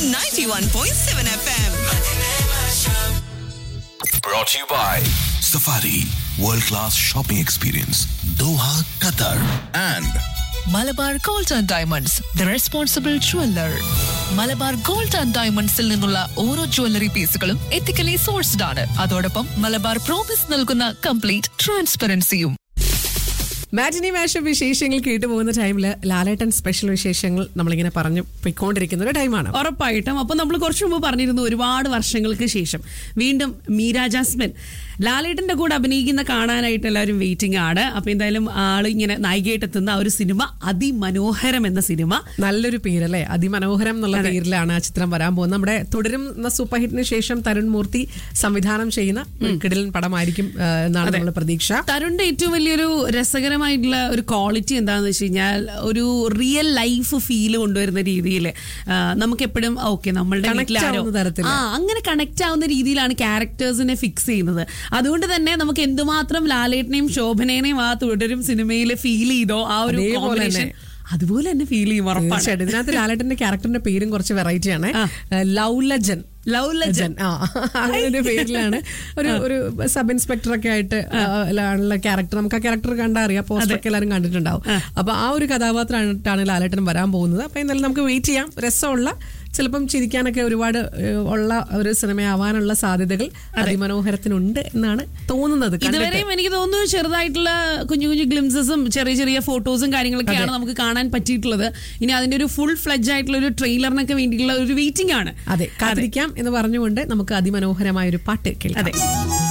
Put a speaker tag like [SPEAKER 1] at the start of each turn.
[SPEAKER 1] 91.7 FM.
[SPEAKER 2] Brought to you by Safari World Class Shopping Experience Doha, Qatar and
[SPEAKER 3] Malabar Gold and Diamonds the responsible jeweller Malabar Gold and ഡയമണ്ട്സിൽ നിന്നുള്ള ഓരോ jewellery പീസുകളും ethically sourced ആണ് അതോടൊപ്പം Malabar promise നൽകുന്ന complete ട്രാൻസ്പെറൻസിയും
[SPEAKER 4] matinee മാഷ വിശേഷങ്ങൾ കേട്ടു പോകുന്ന ടൈമിൽ ലാലേട്ടൻ സ്പെഷ്യൽ വിശേഷങ്ങൾ നമ്മളിങ്ങനെ പറഞ്ഞു പോയിക്കൊണ്ടിരിക്കുന്ന ഒരു ടൈമാണ്
[SPEAKER 5] ഉറപ്പായിട്ടും അപ്പൊ നമ്മൾ കുറച്ചു മുമ്പ് പറഞ്ഞിരുന്നു ഒരുപാട് വർഷങ്ങൾക്ക് ശേഷം വീണ്ടും മീര ജാസ്മിൻ ലാലേട്ടന്റെ കൂടെ അഭിനയിക്കുന്ന കാണാനായിട്ട് എല്ലാവരും വെയിറ്റിംഗ് ആണ് അപ്പൊ എന്തായാലും ആള് ഇങ്ങനെ നായികയായിട്ട് എത്തുന്ന ആ ഒരു സിനിമ അതിമനോഹരം എന്ന സിനിമ
[SPEAKER 4] നല്ലൊരു പേരല്ലേ അതിമനോഹരം എന്നുള്ള പേരിലാണ് ആ ചിത്രം വരാൻ പോകുന്നത് നമ്മുടെ തുടരും എന്ന സൂപ്പർ ഹിറ്റിന് ശേഷം തരുൺ മൂർത്തി സംവിധാനം ചെയ്യുന്ന ഒരു കിടിലൻ പടമായിരിക്കും ആ, എന്നാണ് നമ്മൾ പ്രതീക്ഷ
[SPEAKER 5] തരുണിന്റെ ഏറ്റവും വലിയൊരു രസകരമായിട്ടുള്ള ഒരു ക്വാളിറ്റി എന്താണെന്ന് വെച്ച് കഴിഞ്ഞാൽ ഒരു റിയൽ ലൈഫ് ഫീൽ കൊണ്ടുവരുന്ന രീതിയിൽ നമുക്ക് എപ്പോഴും ഓക്കെ നമ്മളുടെ
[SPEAKER 4] Connect
[SPEAKER 5] വീട്ടിലാരോ
[SPEAKER 4] ആവുന്ന തരത്തില്.
[SPEAKER 5] ആ അങ്ങനെ കണക്ട് ആവുന്ന രീതിയിലാണ് ക്യാരക്ടേഴ്സിനെ ഫിക്സ് ചെയ്യുന്നത് അതുകൊണ്ട് തന്നെ നമുക്ക് എന്തുമാത്രം ലാലേട്ടനെയും ശോഭനേനെയും ആ തുടരും സിനിമയിൽ ഫീൽ ചെയ്തോ ആ ഒരു
[SPEAKER 4] അതേപോലെ
[SPEAKER 5] കോമ്പിനേഷൻ അതുപോലെ തന്നെ ഫീൽ ചെയ്യും ഉറപ്പാണ്
[SPEAKER 4] തീർച്ചയായിട്ടും ഇതിനകത്ത് ലാലേട്ടന്റെ ക്യാരക്ടറിന്റെ പേരും കുറച്ച് വെറൈറ്റി ആണ് ലൗലജൻ
[SPEAKER 5] ലവ് ലജൻ
[SPEAKER 4] ആ അങ്ങനെ ഒരു പേരിലാണ് ഒരു ഒരു സബ് ഇൻസ്പെക്ടർ ഒക്കെ ആയിട്ട് ഉള്ള ക്യാരക്ടർ നമുക്ക് ആ ക്യാരക്ടർ കണ്ടാ അറിയാം പോസ്റ്റർ ഒക്കെ എല്ലാവരും കണ്ടിട്ടുണ്ടാവും അപ്പൊ ആ ഒരു കഥാപാത്രമായിട്ടാണ് ലാലേട്ടൻ വരാൻ പോകുന്നത് അപ്പൊ എന്തായാലും നമുക്ക് വെയിറ്റ് ചെയ്യാം രസമുള്ള ചിലപ്പം ചിരിക്കാനൊക്കെ ഒരുപാട് ഏഹ്, ഉള്ള ഒരു സിനിമയാവാനുള്ള സാധ്യതകൾ അതിമനോഹരത്തിനുണ്ട് എന്നാണ് തോന്നുന്നത് കണ്ടിട്ട്.
[SPEAKER 5] ഇതുവരെയും എനിക്ക് തോന്നുന്നു ചെറുതായിട്ടുള്ള കുഞ്ഞു കുഞ്ഞു ഗ്ലിംസസും ചെറിയ ചെറിയ ഫോട്ടോസും കാര്യങ്ങളൊക്കെയാണ് നമുക്ക് കാണാൻ പറ്റിയിട്ടുള്ളത് ഇനി അതിന്റെ ഒരു ഫുൾ ഫ്ലഡ്ജ് ആയിട്ടുള്ള ഒരു ട്രെയിലറിനൊക്കെ വേണ്ടിയിട്ടുള്ള ഒരു വെയിറ്റിംഗ് ആണ്
[SPEAKER 4] അതെ കാത്തിരിക്കാം എന്ന് പറഞ്ഞുകൊണ്ട് നമുക്ക് അതിമനോഹരമായ ഒരു പാട്ട് കേൾക്കാം
[SPEAKER 5] അതെ